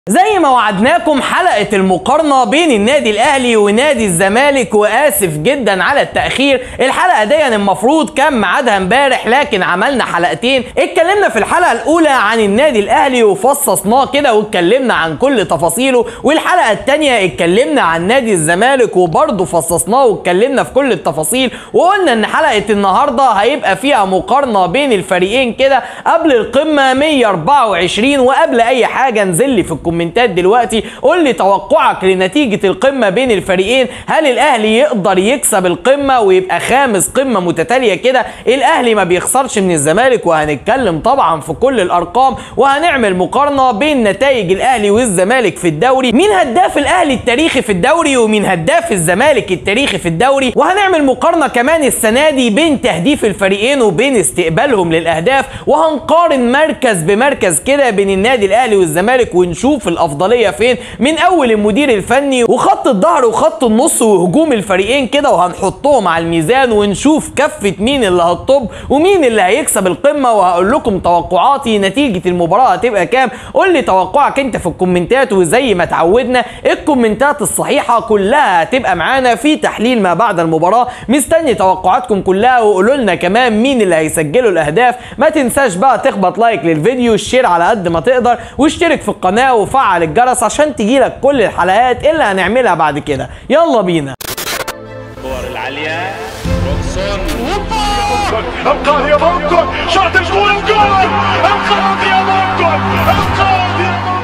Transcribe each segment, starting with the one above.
زي ما وعدناكم حلقة المقارنة بين النادي الأهلي ونادي الزمالك وآسف جدا على التأخير الحلقة دي المفروض كان ميعادها امبارح لكن عملنا حلقتين اتكلمنا في الحلقة الأولى عن النادي الأهلي وفصصناه كده واتكلمنا عن كل تفاصيله والحلقة التانية اتكلمنا عن نادي الزمالك وبرضه فصصناه واتكلمنا في كل التفاصيل وقلنا ان حلقة النهاردة هيبقى فيها مقارنة بين الفريقين كده قبل القمة 124 وقبل أي حاجة انزل لي في الكومنتات دلوقتي قول لي توقعك لنتيجة القمة بين الفريقين هل الأهلي يقدر يكسب القمة ويبقى خامس قمة متتالية كده الأهلي ما بيخسرش من الزمالك وهنتكلم طبعا في كل الأرقام وهنعمل مقارنة بين نتائج الأهلي والزمالك في الدوري مين هداف الأهلي التاريخي في الدوري ومين هداف الزمالك التاريخي في الدوري وهنعمل مقارنة كمان السنة دي بين تهديف الفريقين وبين استقبالهم للأهداف وهنقارن مركز بمركز كده بين النادي الأهلي والزمالك ونشوف الافضليه فين من اول المدير الفني وخط الظهر وخط النص وهجوم الفريقين كده وهنحطهم على الميزان ونشوف كفه مين اللي هتطب ومين اللي هيكسب القمه وهقول لكم توقعاتي نتيجه المباراه هتبقى كام قول لي توقعك انت في الكومنتات وزي ما اتعودنا الكومنتات الصحيحه كلها هتبقى معانا في تحليل ما بعد المباراه مستني توقعاتكم كلها وقولوا لنا كمان مين اللي هيسجلوا الاهداف ما تنساش بقى تخبط لايك للفيديو الشير على قد ما تقدر واشترك في القناه وفعل وفعل الجرس عشان تجيلك كل الحلقات اللي هنعملها بعد كده يلا بينا الكور العالية روكسون انقاذ يا مونكون شاط الجول الجول انقاذ يا مونكون انقاذ يا مونكون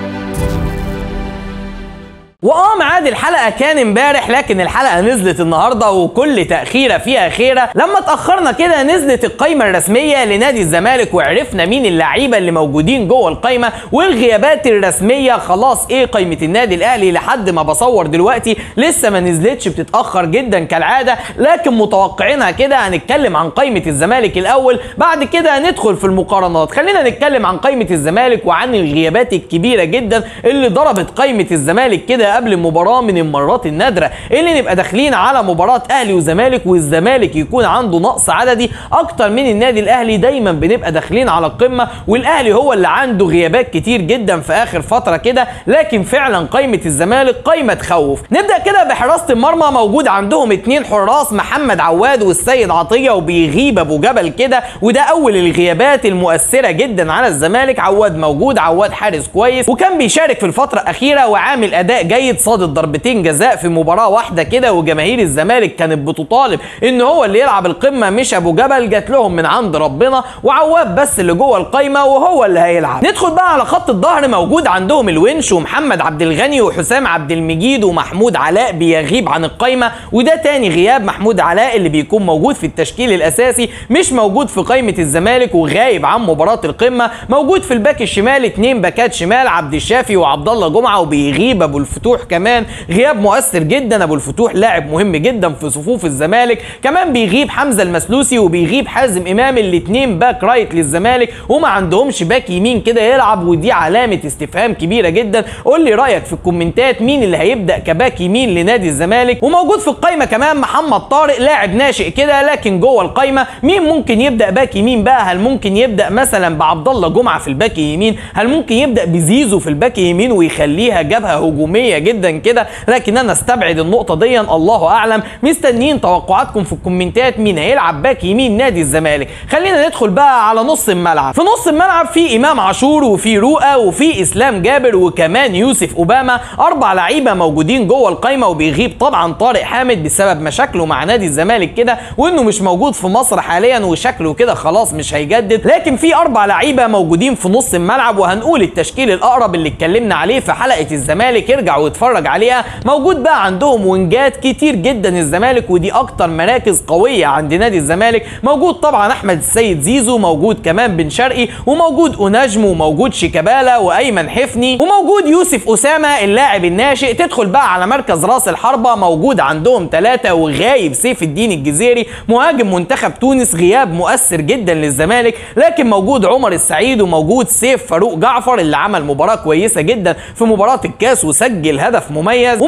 واه ميعاد الحلقه كان امبارح لكن الحلقه نزلت النهارده وكل تاخيره فيها خيره لما اتاخرنا كده نزلت القايمه الرسميه لنادي الزمالك وعرفنا مين اللعيبه اللي موجودين جوه القايمه والغيابات الرسميه خلاص ايه قايمه النادي الاهلي لحد ما بصور دلوقتي لسه ما نزلتش بتتاخر جدا كالعاده لكن متوقعينها كده هنتكلم عن قايمه الزمالك الاول بعد كده ندخل في المقارنات خلينا نتكلم عن قايمه الزمالك وعن الغيابات الكبيره جدا اللي ضربت قايمه الزمالك كده قبل المباراه من المرات النادره اللي نبقى داخلين على مباراه اهلي وزمالك والزمالك يكون عنده نقص عددي اكتر من النادي الاهلي دايما بنبقى داخلين على القمه والاهلي هو اللي عنده غيابات كتير جدا في اخر فتره كده لكن فعلا قايمه الزمالك قايمه تخوف نبدا كده بحراسه المرمى موجود عندهم اتنين حراس محمد عواد والسيد عطيه وبيغيب ابو جبل كده وده اول الغيابات المؤثره جدا على الزمالك عواد موجود عواد حارس كويس وكان بيشارك في الفتره الاخيره وعامل اداء جيد صادت ضربتين جزاء في مباراه واحده كده وجماهير الزمالك كانت بتطالب ان هو اللي يلعب القمه مش ابو جبل جات لهم من عند ربنا وعواد بس اللي جوه القايمه وهو اللي هيلعب ندخل بقى على خط الظهر موجود عندهم الونش ومحمد عبد الغني وحسام عبد المجيد ومحمود علاء بيغيب عن القايمه وده تاني غياب محمود علاء اللي بيكون موجود في التشكيل الاساسي مش موجود في قايمه الزمالك وغايب عن مباراه القمه موجود في الباك الشمال اتنين باكات شمال عبد الشافي وعبد الله جمعه وبيغيب ابو الفتوح كمان غياب مؤثر جدا ابو الفتوح لاعب مهم جدا في صفوف الزمالك كمان بيغيب حمزه المسلوسي وبيغيب حازم امام الاثنين باك رايت للزمالك وما عندهمش باك يمين كده يلعب ودي علامه استفهام كبيره جدا قول لي رايك في الكومنتات مين اللي هيبدا كباك يمين لنادي الزمالك وموجود في القايمه كمان محمد طارق لاعب ناشئ كده لكن جوه القايمه مين ممكن يبدا باك يمين بقى هل ممكن يبدا مثلا بعبد الله جمعه في الباك يمين هل ممكن يبدا بزيزو في الباك يمين ويخليها جبهه هجوميه جدا كده لكن انا استبعد النقطه دي الله اعلم مستنيين توقعاتكم في الكومنتات مين هيلعب باك يمين نادي الزمالك خلينا ندخل بقى على نص الملعب في نص الملعب في امام عاشور وفي رؤى وفي اسلام جابر وكمان يوسف اوباما اربع لعيبه موجودين جوه القايمه وبيغيب طبعا طارق حامد بسبب مشاكله مع نادي الزمالك كده وانه مش موجود في مصر حاليا وشكله كده خلاص مش هيجدد لكن في اربع لعيبه موجودين في نص الملعب وهنقول التشكيل الاقرب اللي اتكلمنا عليه في حلقه الزمالك ارجع واتفرج عليها موجود بقى عندهم وينجات كتير جدا الزمالك ودي اكتر مراكز قويه عند نادي الزمالك موجود طبعا احمد السيد زيزو موجود كمان بن شرقي وموجود اوناجم وموجود شيكابالا وايمن حفني وموجود يوسف اسامه اللاعب الناشئ تدخل بقى على مركز راس الحربه موجود عندهم ثلاثه وغايب سيف الدين الجزيري مهاجم منتخب تونس غياب مؤثر جدا للزمالك لكن موجود عمر السعيد وموجود سيف فاروق جعفر اللي عمل مباراه كويسه جدا في مباراه الكاس وسجل هدف مميز وموجود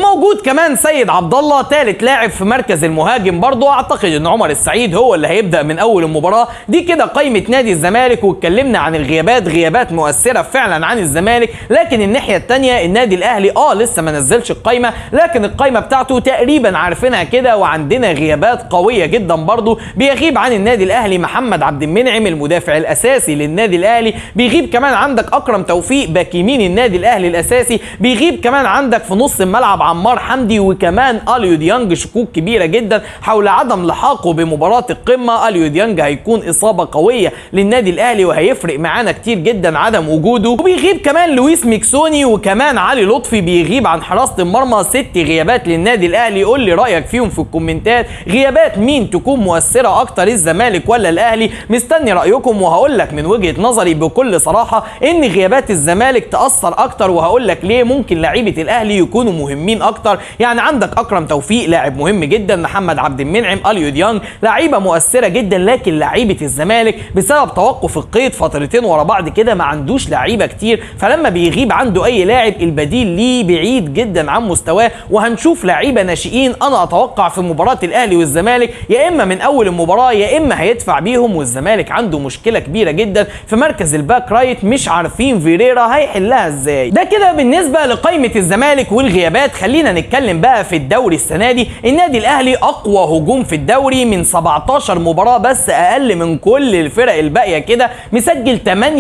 وموجود كمان سيد عبد الله ثالث لاعب في مركز المهاجم برضه اعتقد ان عمر السعيد هو اللي هيبدا من اول المباراه دي كده قائمه نادي الزمالك واتكلمنا عن الغيابات غيابات مؤثره فعلا عن الزمالك لكن الناحيه الثانيه النادي الاهلي اه لسه ما نزلش القايمه لكن القايمه بتاعته تقريبا عارفينها كده وعندنا غيابات قويه جدا برضه بيغيب عن النادي الاهلي محمد عبد المنعم المدافع الاساسي للنادي الاهلي بيغيب كمان عندك اكرم توفيق باك يمين النادي الاهلي الاساسي بيغيب كمان عندك في نص الملعب عمار حمدي وكمان اليو ديانج شكوك كبيره جدا حول عدم لحاقه بمباراه القمه اليو ديانج هيكون اصابه قويه للنادي الاهلي وهيفرق معانا كتير جدا عدم وجوده وبيغيب كمان لويس ميكسوني وكمان علي لطفي بيغيب عن حراسه المرمى ست غيابات للنادي الاهلي قول لي رايك فيهم في الكومنتات غيابات مين تكون مؤثره اكتر الزمالك ولا الاهلي مستني رايكم وهقول لك من وجهه نظري بكل صراحه ان غيابات الزمالك تاثر اكتر وهقول لك ليه ممكن لعيبه الاهلي يكونوا مهمين اكتر يعني عندك اكرم توفيق لاعب مهم جدا محمد عبد المنعم اليو ديانج لعيبه مؤثره جدا لكن لعيبه الزمالك بسبب توقف القيد فترتين ورا بعض كده ما عندوش لعيبه كتير فلما بيغيب عنده اي لاعب البديل ليه بعيد جدا عن مستواه وهنشوف لعيبه ناشئين انا اتوقع في مباراه الاهلي والزمالك يا اما من اول المباراه يا اما هيدفع بيهم والزمالك عنده مشكله كبيره جدا في مركز الباك رايت مش عارفين فيريرا هيحلها ازاي ده كده بالنسبه لقائمه الزمالك والغيابات خلينا نتكلم بقى في الدوري السنه دي النادي الاهلي اقوى هجوم في الدوري من 17 مباراه بس اقل من كل الفرق الباقيه كده مسجل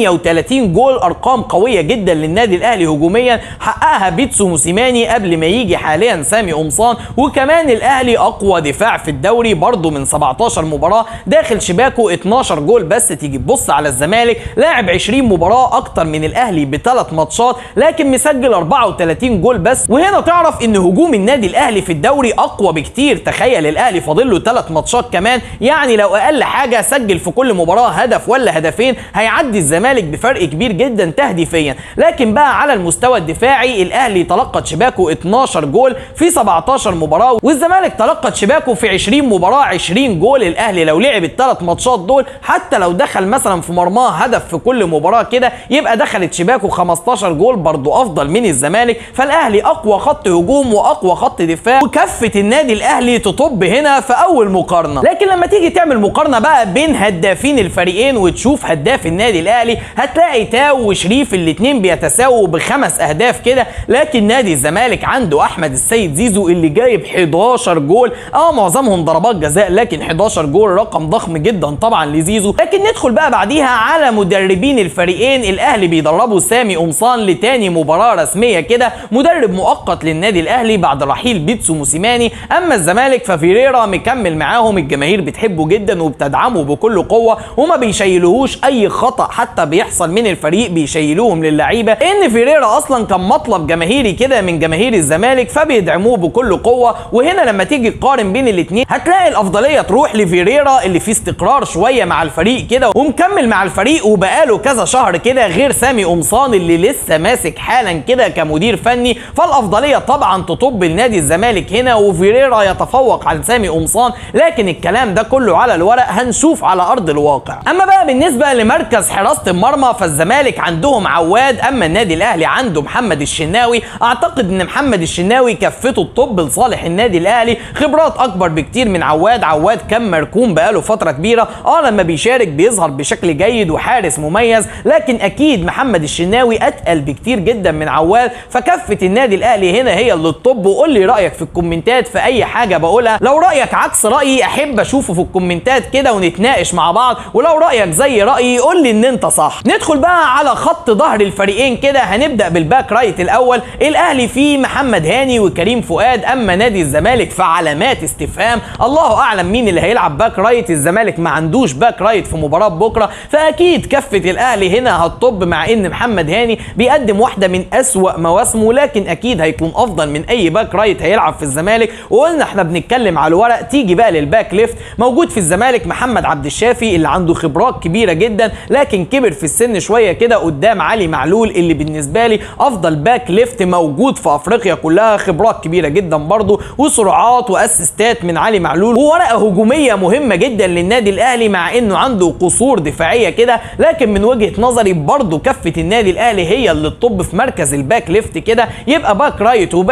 38 جول ارقام قويه جدا للنادي الاهلي هجوميا حققها بيتسو موسيماني قبل ما يجي حاليا سامي قمصان وكمان الاهلي اقوى دفاع في الدوري برضه من 17 مباراه داخل شباكه 12 جول بس تيجي تبص على الزمالك لاعب 20 مباراه اكتر من الاهلي بثلاث ماتشات لكن مسجل 34 جول بس وهنا تعرف ان هجوم النادي الاهلي في الدوري اقوى بكتير تخيل الاهلي فاضل له ثلاث ماتشات كمان يعني لو اقل حاجه سجل في كل مباراه هدف ولا هدفين هيعدي الزمالك بفرق كبير جدا تهديفيا لكن بقى على المستوى الدفاعي الاهلي تلقت شباكه 12 جول في 17 مباراه والزمالك تلقت شباكه في 20 مباراه 20 جول الاهلي لو لعب الثلاث ماتشات دول حتى لو دخل مثلا في مرماه هدف في كل مباراه كده يبقى دخلت شباكه 15 جول برضه افضل من الزمالك فالاهلي اقوى خط هجوم واقوى خط دفاع وكفه النادي الاهلي تطب هنا في اول مقارنه لكن لما تيجي تعمل مقارنه بقى بين هدافين الفريقين وتشوف هداف النادي الاهلي هتلاقي تاو وشريف الاثنين بيتساووا بخمس اهداف كده لكن نادي الزمالك عنده احمد السيد زيزو اللي جايب 11 جول اه معظمهم ضربات جزاء لكن 11 جول رقم ضخم جدا طبعا لزيزو لكن ندخل بقى بعديها على مدربين الفريقين الاهلي بيدربوا سامي قمصان لتاني مباراه رسميه كده مدرب مؤقت للنادي الاهلي بعد رحيل بيتسو موسيماني اما الزمالك ففيريرا مكمل معاهم الجماهير بتحبه جدا وبتدعمه بكل قوه وما بيشيلوهوش اي خطا حتى بيحصل من الفريق بيشيلوهم للعيبه ان فيريرا اصلا كان مطلب جماهيري كده من جماهير الزمالك فبيدعموه بكل قوه وهنا لما تيجي تقارن بين الاثنين هتلاقي الافضليه تروح لفيريرا اللي فيه استقرار شويه مع الفريق كده ومكمل مع الفريق وبقاله كذا شهر كده غير سامي قمصان اللي لسه ماسك حالا كده كمدير فني فالافضليه طبعا تطب لنادي الزمالك هنا وفيريرا يتفوق عن سامي قمصان لكن الكلام ده كله على الورق هنشوف على ارض الواقع اما بقى بالنسبه لمركز حراسه المرمى فالزمالك عندهم عواد اما النادي الاهلي عنده محمد الشناوي اعتقد ان محمد الشناوي كفته الطب لصالح النادي الاهلي خبرات اكبر بكتير من عواد عواد كان مركون بقاله فتره كبيره اه لما بيشارك بيظهر بشكل جيد وحارس مميز لكن اكيد محمد الشناوي اتقل بكتير جدا من عواد فكفه النادي الاهلي هنا هي اللي الطب وقول لي رايك في الكومنتات في اي حاجه بقولها لو رايك عكس رايي احب اشوفه في الكومنتات كده ونتناقش مع بعض ولو رايك زي رايي قول لي ان انت صح ندخل بقى على خط ظهر الفريقين كده هنبدا بالباك رايت الاول الاهلي فيه محمد هاني وكريم فؤاد اما نادي الزمالك فعلامات استفهام الله اعلم مين اللي هيلعب باك رايت الزمالك ما عندوش باك رايت في مباراه بكره فاكيد كفه الاهلي هنا هتطب مع ان محمد هاني بيقدم واحده من اسوا مواسمه لكن اكيد هيكون افضل من اي باك رايت هيلعب في الزمالك وقلنا احنا بنتكلم على الورق تيجي بقى للباك ليفت موجود في الزمالك محمد عبد الشافي اللي عنده خبرات كبيره جدا لكن كبر في السن شويه كده قدام علي معلول اللي بالنسبه لي افضل باك ليفت موجود في افريقيا كلها خبرات كبيره جدا برضه وسرعات واسيستات من علي معلول وورقه هجوميه مهمه جدا للنادي الاهلي مع انه عنده قصور دفاعيه كده لكن من وجهه نظري برضه كفه النادي الاهلي هي اللي تطب في مركز الباك ليفت كده يبقى باك رايت وباك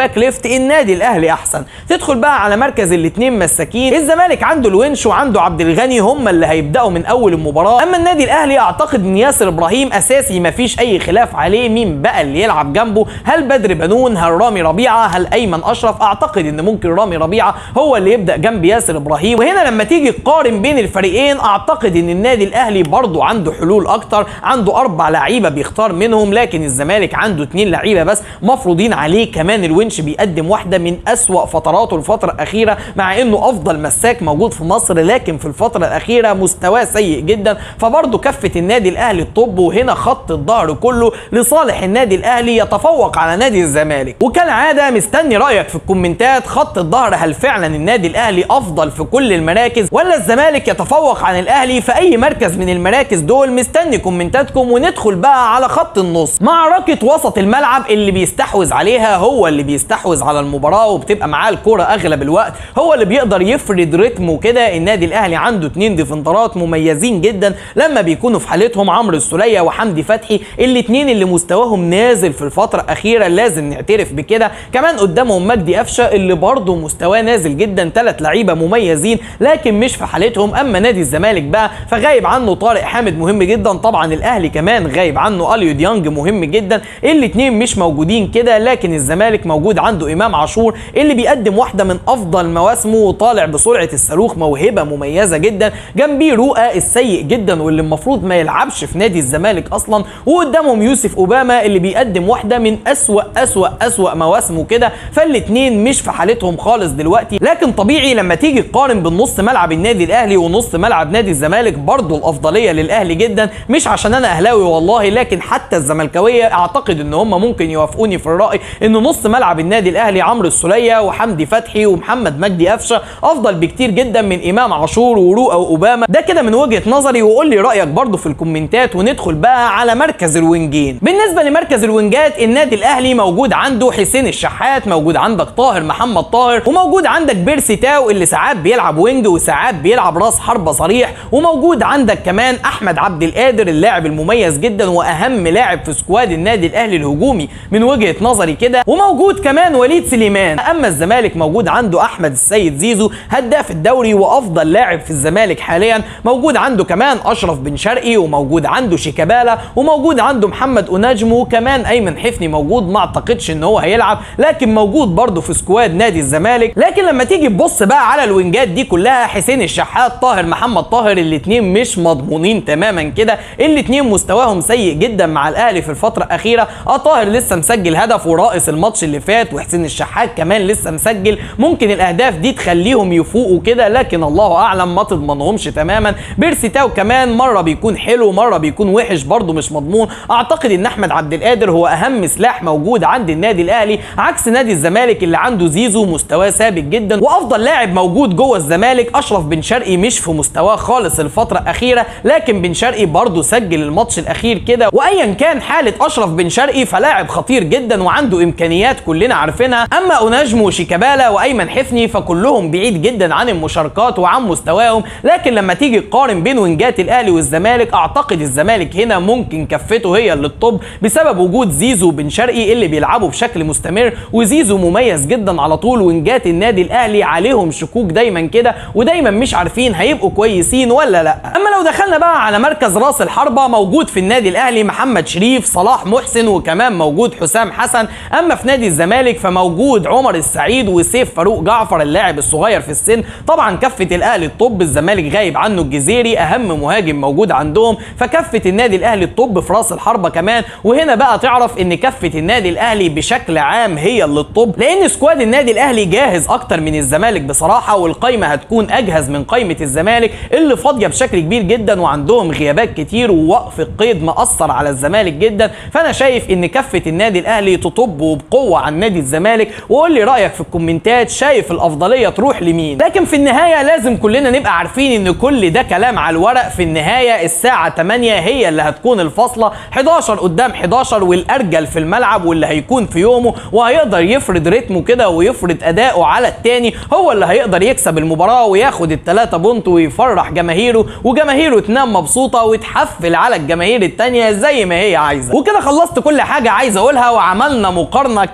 باك ليفت النادي الاهلي احسن تدخل بقى على مركز الاثنين مساكين الزمالك عنده الونش وعنده عبد الغني هم اللي هيبداوا من اول المباراه اما النادي الاهلي اعتقد ان ياسر ابراهيم اساسي مفيش اي خلاف عليه مين بقى اللي يلعب جنبه هل بدر بنون هل رامي ربيعه هل ايمن اشرف اعتقد ان ممكن رامي ربيعه هو اللي يبدا جنب ياسر ابراهيم وهنا لما تيجي تقارن بين الفريقين اعتقد ان النادي الاهلي برضه عنده حلول اكتر عنده اربع لعيبه بيختار منهم لكن الزمالك عنده اتنين لعيبه بس مفروضين عليه كمان الونش بيقدم واحده من اسوا فتراته الفتره الاخيره مع انه افضل مساك موجود في مصر لكن في الفتره الاخيره مستواه سيء جدا فبرضه كفه النادي الاهلي الطب وهنا خط الظهر كله لصالح النادي الاهلي يتفوق على نادي الزمالك وكالعاده مستني رايك في الكومنتات خط الظهر هل فعلا النادي الاهلي افضل في كل المراكز ولا الزمالك يتفوق عن الاهلي في اي مركز من المراكز دول مستني كومنتاتكم وندخل بقى على خط النص معركه وسط الملعب اللي بيستحوذ عليها هو اللي بيستحوذ على المباراه وبتبقى معاه الكوره اغلب الوقت هو اللي بيقدر يفرد رتمه كده النادي الاهلي عنده اتنين ديفندرات مميزين جدا لما بيكونوا في حالتهم عمرو السوليه وحمدي فتحي الاتنين اللي مستواهم نازل في الفتره الاخيره لازم نعترف بكده كمان قدامهم مجدي قفشه اللي برضه مستواه نازل جدا ثلاث لعيبه مميزين لكن مش في حالتهم اما نادي الزمالك بقى فغايب عنه طارق حامد مهم جدا طبعا الاهلي كمان غايب عنه اليو ديانج مهم جدا الاتنين مش موجودين كده لكن الزمالك موجود عنده امام عاشور اللي بيقدم واحده من افضل مواسمه وطالع بسرعه الصاروخ موهبه مميزه جدا جنبيه رؤى السيء جدا واللي المفروض ما يلعبش في نادي الزمالك اصلا وقدامهم يوسف اوباما اللي بيقدم واحده من اسوا اسوا اسوا مواسمه كده فالاتنين مش في حالتهم خالص دلوقتي لكن طبيعي لما تيجي تقارن بين نص ملعب النادي الاهلي ونص ملعب نادي الزمالك برضه الافضليه للاهلي جدا مش عشان انا اهلاوي والله لكن حتى الزملكاويه اعتقد ان هم ممكن يوافقوني في الراي ان نص ملعب النادي الاهلي عمرو السوليه وحمدي فتحي ومحمد مجدي قفشه افضل بكتير جدا من امام عاشور ورؤى واوباما ده كده من وجهه نظري وقول لي رايك برضه في الكومنتات وندخل بقى على مركز الوينجين بالنسبه لمركز الوينجات النادي الاهلي موجود عنده حسين الشحات موجود عندك طاهر محمد طاهر وموجود عندك بيرسي تاو اللي ساعات بيلعب وينج وساعات بيلعب راس حربه صريح وموجود عندك كمان احمد عبد القادر اللاعب المميز جدا واهم لاعب في سكواد النادي الاهلي الهجومي من وجهه نظري كده وموجود كمان وليد سليمان اما الزمالك موجود عنده احمد السيد زيزو هداف الدوري وافضل لاعب في الزمالك حاليا موجود عنده كمان اشرف بن شرقي وموجود عنده شيكابالا وموجود عنده محمد اناجمو وكمان ايمن حفني موجود ما اعتقدش ان هو هيلعب لكن موجود برضه في سكواد نادي الزمالك لكن لما تيجي تبص بقى على الوينجات دي كلها حسين الشحات طاهر محمد طاهر الاثنين مش مضمونين تماما كده الاثنين مستواهم سيء جدا مع الاهلي في الفتره الاخيره اه طاهر لسه مسجل هدف ورائس الماتش اللي فات وحسين الشحات كمان لسه مسجل ممكن الاهداف دي تخليهم يفوقوا كده لكن الله اعلم ما تضمنهمش تماما بيرسي تاو كمان مره بيكون حلو مره بيكون وحش برضه مش مضمون اعتقد ان احمد عبد القادر هو اهم سلاح موجود عند النادي الاهلي عكس نادي الزمالك اللي عنده زيزو مستواه ثابت جدا وافضل لاعب موجود جوه الزمالك اشرف بن شرقي مش في مستواه خالص الفتره الاخيره لكن بن شرقي برضه سجل الماتش الاخير كده وايا كان حاله اشرف بن شرقي فلاعب خطير جدا وعنده امكانيات كلنا عارفينها اما اوناجمو وشيكابالا وايمن حفني فكلهم بعيد جدا عن المشاركات وعن مستواهم لكن لما تيجي تقارن بين وينجات الاهلي والزمالك اعتقد الزمالك هنا ممكن كفته هي اللي الطب بسبب وجود زيزو بن شرقي اللي بيلعبوا بشكل مستمر وزيزو مميز جدا على طول وينجات النادي الاهلي عليهم شكوك دايما كده ودايما مش عارفين هيبقوا كويسين ولا لا اما لو دخلنا بقى على مركز راس الحربه موجود في النادي الاهلي محمد شريف صلاح محسن وكمان موجود حسام حسن اما في نادي الزمالك فموجود عمر السعيد وسيف فاروق جعفر اللاعب الصغير في السن طبعا كفه الاهلي الطب الزمالك غايب عنه الجزيري اهم مهاجم موجود عندهم فكفه النادي الاهلي الطب في راس الحربه كمان وهنا بقى تعرف ان كفه النادي الاهلي بشكل عام هي اللي الطب لان سكواد النادي الاهلي جاهز اكتر من الزمالك بصراحه والقايمه هتكون اجهز من قايمه الزمالك اللي فاضيه بشكل كبير جدا وعندهم غيابات كتير ووقف القيد مأثر على الزمالك جدا فانا شايف ان كفه النادي الاهلي تطب وبقوه عن نادي الزمالك وقول لي رايك في الكومنتات شايف الافضليه تروح لمين لكن في النهايه لازم كلنا نبقى عارفين ان كل ده كلام على الورق في النهايه الساعه 8 هي اللي هتكون الفاصله 11 قدام 11 والارجل في الملعب واللي هيكون في يومه وهيقدر يفرض رتمه كده ويفرض اداؤه على التاني هو اللي هيقدر يكسب المباراه وياخد الثلاثه بونت ويفرح جماهيره وجماهيره تنام مبسوطه وتحفل على الجماهير التانيه زي ما هي عايزه وكده خلصت كل حاجه عايز اقولها وعملنا مقارنه كافيه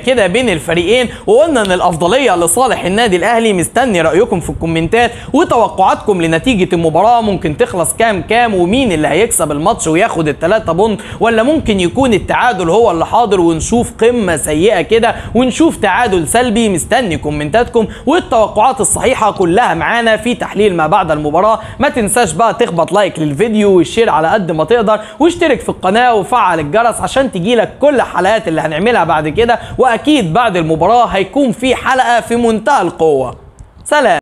كده بين الفريقين وقلنا ان الافضليه لصالح النادي الاهلي مستني رايكم في الكومنتات وتوقعاتكم لنتيجه المباراه ممكن تخلص كام كام ومين اللي هيكسب الماتش وياخد الثلاثه بونت ولا ممكن يكون التعادل هو اللي حاضر ونشوف قمه سيئه كده ونشوف تعادل سلبي مستني كومنتاتكم والتوقعات الصحيحه كلها معانا في تحليل ما بعد المباراه ما تنساش بقى تخبط لايك للفيديو والشير على قد ما تقدر واشترك في القناه وفعل الجرس عشان تجيلك كل الحلقات اللي هنعملها بعد كده واكيد بعد المباراه هيكون في حلقه في منتهى القوه سلام